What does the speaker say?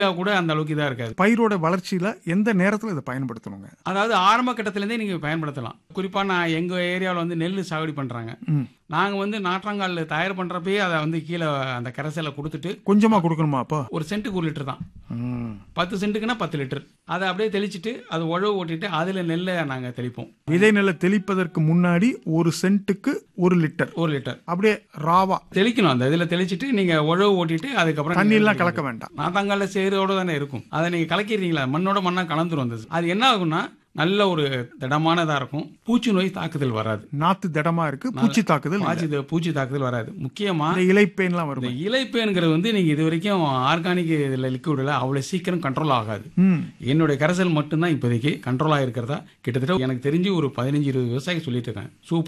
கூட அந்த அளவுக்கு இதா இருக்காது பயிரோட வளர்ச்சியில எந்த நேரத்துல இதை பயன்படுத்தணுங்க அதாவது ஆரம்ப கட்டத்திலேருந்தே நீங்க பயன்படுத்தலாம் குறிப்பா நான் எங்க ஏரியாவில் வந்து நெல் சாகுபடி பண்றாங்க ம். நாங்க வந்து நாற்றங்கால் தயார் பண்றப்பயே அதை வந்து கீழே அந்த கரைசலை கொடுத்துட்டு கொஞ்சமா கொடுக்கணுமா அப்போ ஒரு சென்ட்டுக்கு ஒரு லிட்டர் தான் ம். பத்து சென்ட்டுக்குன்னா பத்து லிட்டர் அதை அப்படியே தெளிச்சிட்டு அது உழவு ஓட்டிட்டு அதுல நெல்லை நாங்க தெளிப்போம் விதை நெல்லை தெளிப்பதற்கு முன்னாடி ஒரு சென்ட்டுக்கு ஒரு லிட்டர் ஒரு லிட்டர் அப்படியே ராவா தெளிக்கணும் அந்த இதுல தெளிச்சிட்டு நீங்க உழவு ஓட்டிட்டு அதுக்கப்புறம் தண்ணி நீங்க எல்லாம் கலக்க வேண்டாம் நாத்தாங்கால சேரோட தானே இருக்கும் அதை நீங்க கலக்கிறீங்களா மண்ணோட மண்ணா கலந்துரும் அந்த அது என்ன ஆகும்னா நல்ல ஒரு திடமானதா இருக்கும் பூச்சி நோய் தாக்குதல் வராது நாத்து திடமா இருக்கு பூச்சி தாக்குதல் இல்ல. பாச்சி பூச்சி தாக்குதல் வராது முக்கியமா இந்த இலைப்பேன்லாம் இந்த வரும் இலைப்பேனுங்கிறது வந்து நீங்க இது வரைக்கும் ஆர்கானிக் இதுல லிக்விட்ல அவ்வளவு சீக்கிரம் கண்ட்ரோல் ஆகாது ம் என்னுடைய கரைசல் மட்டும்தான் இப்போதைக்கு கண்ட்ரோல் ஆகிருக்கிறதா கிட்டத்தட்ட எனக்கு தெரிஞ்சு ஒரு பதினஞ்சு இருபது விவசாயி சொல்லிட்டு இருக்காங்க சூப்பர்